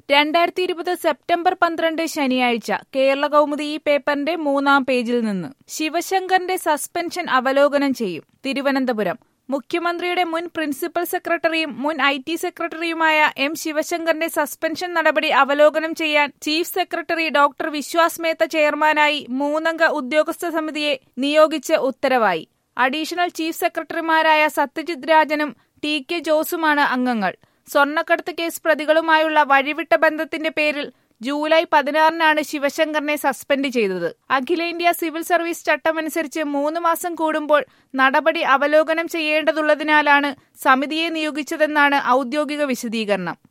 രണ്ടായിരത്തി ഇരുപത് സെപ്റ്റംബർ പന്ത്രണ്ട് ശനിയാഴ്ച കേരള കൗമുദി ഈ പേപ്പറിന്റെ മൂന്നാം പേജിൽ നിന്ന് ശിവശങ്കറിന്റെ സസ്പെൻഷൻ അവലോകനം ചെയ്യും തിരുവനന്തപുരം മുഖ്യമന്ത്രിയുടെ മുൻ പ്രിൻസിപ്പൽ സെക്രട്ടറിയും മുൻ ഐ ടി സെക്രട്ടറിയുമായ എം ശിവശങ്കറിന്റെ സസ്പെൻഷൻ നടപടി അവലോകനം ചെയ്യാൻ chief secretary doctor Vishwas Mehta ചെയർമാനായി മൂന്നംഗ ഉദ്യോഗസ്ഥ സമിതിയെ നിയോഗിച്ച് ഉത്തരവായി അഡീഷണൽ ചീഫ് സെക്രട്ടറിമാരായ സത്യജിത് രാജനും ടി കെ ജോസുമാണ് അംഗങ്ങൾ സ്വർണ്ണക്കടത്ത് കേസ് പ്രതികളുമായുള്ള വഴിവിട്ട ബന്ധത്തിന്റെ പേരിൽ ജൂലൈ പതിനാറിനാണ് ശിവശങ്കറിനെ സസ്പെൻഡ് ചെയ്തത് അഖിലേന്ത്യാ സിവിൽ സർവീസ് ചട്ടമനുസരിച്ച് മൂന്ന് മാസം കൂടുമ്പോൾ നടപടി അവലോകനം ചെയ്യേണ്ടതുള്ളതിനാലാണ് സമിതിയെ നിയോഗിച്ചതെന്നാണ് ഔദ്യോഗിക വിശദീകരണം